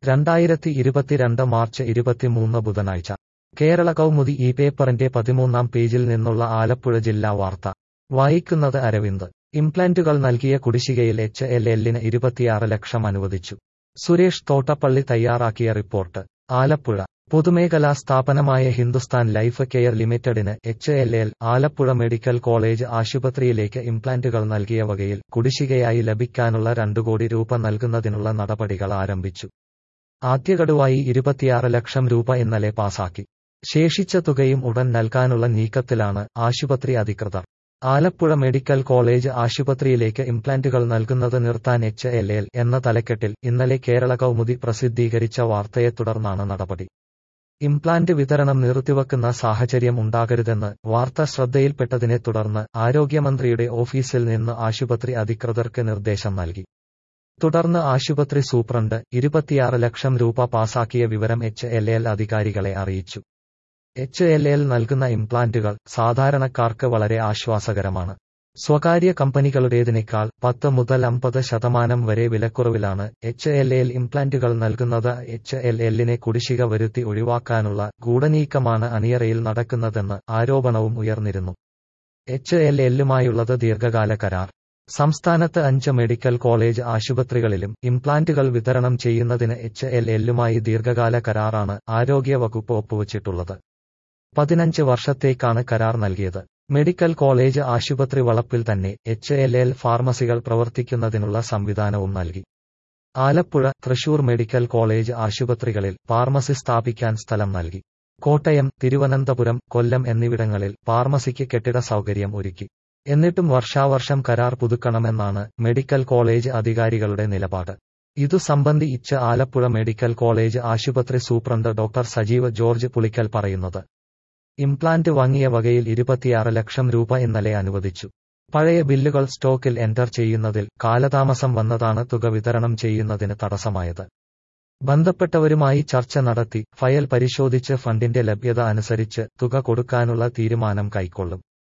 രണ്ടായിരത്തി ഇരുപത്തിരണ്ട് മാർച്ച് ഇരുപത്തിമൂന്ന് ബുധനാഴ്ച കേരള കൗമുദി ഈ പേപ്പറിന്റെ പതിമൂന്നാം പേജിൽ നിന്നുള്ള ആലപ്പുഴ ജില്ലാ വാർത്ത വായിക്കുന്നത് അരവിന്ദ് ഇംപ്ലാന്റുകൾ നൽകിയ കുടിശ്ശികയിൽ എച്ച് എൽ എല്ലിന് ഇരുപത്തിയാറ് ലക്ഷം അനുവദിച്ചു സുരേഷ് തോട്ടപ്പള്ളി തയ്യാറാക്കിയ റിപ്പോർട്ട് ആലപ്പുഴ പൊതുമേഖലാ സ്ഥാപനമായ ഹിന്ദുസ്ഥാൻ ലൈഫ് കെയർ ലിമിറ്റഡിന് H L L Alappuzha medical college ആശുപത്രിയിലേക്ക് ഇംപ്ലാന്റുകൾ നൽകിയ വകയിൽ കുടിശ്ശികയായി ലഭിക്കാനുള്ള രണ്ടു കോടി രൂപ നൽകുന്നതിനുള്ള നടപടികൾ ആരംഭിച്ചു ആദ്യഗഡുവായി ഇരുപത്തിയാറ് ലക്ഷം രൂപ ഇന്നലെ പാസാക്കി ശേഷിച്ച തുകയും ഉടൻ നൽകാനുള്ള നീക്കത്തിലാണ് ആശുപത്രി അധികൃതർ ആലപ്പുഴ മെഡിക്കൽ കോളേജ് ആശുപത്രിയിലേക്ക് ഇംപ്ലാന്റുകൾ നൽകുന്നത് നിർത്താൻ എച്ച് എൽ എൽ എന്ന തലക്കെട്ടിൽ ഇന്നലെ കേരള കൗമുദി പ്രസിദ്ധീകരിച്ച വാർത്തയെ തുടർന്നാണ് നടപടി ഇംപ്ലാന്റ് വിതരണം നിർത്തിവെക്കുന്ന സാഹചര്യം ഉണ്ടാകരുതെന്ന് വാർത്ത ശ്രദ്ധയിൽപ്പെട്ടതിനെ തുടർന്ന് ആരോഗ്യമന്ത്രിയുടെ ഓഫീസിൽ നിന്ന് ആശുപത്രി അധികൃതർക്ക് നിർദ്ദേശം നൽകി തുടർന്ന് ആശുപത്രി സൂപ്രണ്ട് ഇരുപത്തിയാറ് ലക്ഷം രൂപ പാസാക്കിയ വിവരം എച്ച് എൽ എൽ അധികാരികളെ അറിയിച്ചു എച്ച് എൽ എൽ നൽകുന്ന ഇംപ്ലാന്റുകൾ സാധാരണക്കാർക്ക് വളരെ ആശ്വാസകരമാണ് സ്വകാര്യ കമ്പനികളുടേതിനേക്കാൾ പത്ത് മുതൽ അമ്പത് ശതമാനം വരെ വിലക്കുറവിലാണ് എച്ച് എൽ എൽ ഇംപ്ലാന്റുകൾ നൽകുന്നത് എച്ച് എൽ എല്ലിനെ കുടിശ്ശിക വരുത്തി ഒഴിവാക്കാനുള്ള ഗൂഢനീക്കമാണ് അണിയറയിൽ നടക്കുന്നതെന്ന് ആരോപണവും ഉയർന്നിരുന്നു എച്ച് എൽ എല്ലുമായുള്ളത് ദീർഘകാല കരാർ സംസ്ഥാനത്ത് അഞ്ച് മെഡിക്കൽ കോളേജ് ആശുപത്രികളിലും ഇംപ്ലാന്റുകൾ വിതരണം ചെയ്യുന്നതിന് എച്ച് എൽ എല്ലുമായി ദീർഘകാല കരാറാണ് ആരോഗ്യവകുപ്പ് ഒപ്പുവച്ചിട്ടുള്ളത് പതിനഞ്ച് വർഷത്തേക്കാണ് കരാർ നൽകിയത് മെഡിക്കൽ കോളേജ് ആശുപത്രി വളപ്പിൽ തന്നെ എച്ച് എൽ എൽ ഫാർമസികൾ പ്രവർത്തിക്കുന്നതിനുള്ള സംവിധാനവും നൽകി ആലപ്പുഴ തൃശൂർ മെഡിക്കൽ കോളേജ് ആശുപത്രികളിൽ ഫാർമസി സ്ഥാപിക്കാൻ സ്ഥലം നൽകി കോട്ടയം തിരുവനന്തപുരം കൊല്ലം എന്നിവിടങ്ങളിൽ ഫാർമസിക്ക് കെട്ടിട സൗകര്യം ഒരുക്കി എന്നിട്ടും വർഷാവർഷം കരാർ പുതുക്കണമെന്നാണ് മെഡിക്കൽ കോളേജ് അധികാരികളുടെ നിലപാട് ഇതു സംബന്ധിച്ച് ആലപ്പുഴ മെഡിക്കൽ കോളേജ് ആശുപത്രി superintendent doctor Sajeev George Pulickal പറയുന്നത് ഇംപ്ലാന്റ് വാങ്ങിയ വകയിൽ ഇരുപത്തിയാറ് ലക്ഷം രൂപ ഇന്നലെ അനുവദിച്ചു പഴയ ബില്ലുകൾ സ്റ്റോക്കിൽ എൻറ്റർ ചെയ്യുന്നതിൽ കാലതാമസം വന്നതാണ് തുക വിതരണം ചെയ്യുന്നതിന് തടസ്സമായത് ബന്ധപ്പെട്ടവരുമായി ചർച്ച നടത്തി ഫയൽ പരിശോധിച്ച് ഫണ്ടിന്റെ ലഭ്യത അനുസരിച്ച് തുക കൊടുക്കാനുള്ള തീരുമാനം കൈക്കൊള്ളും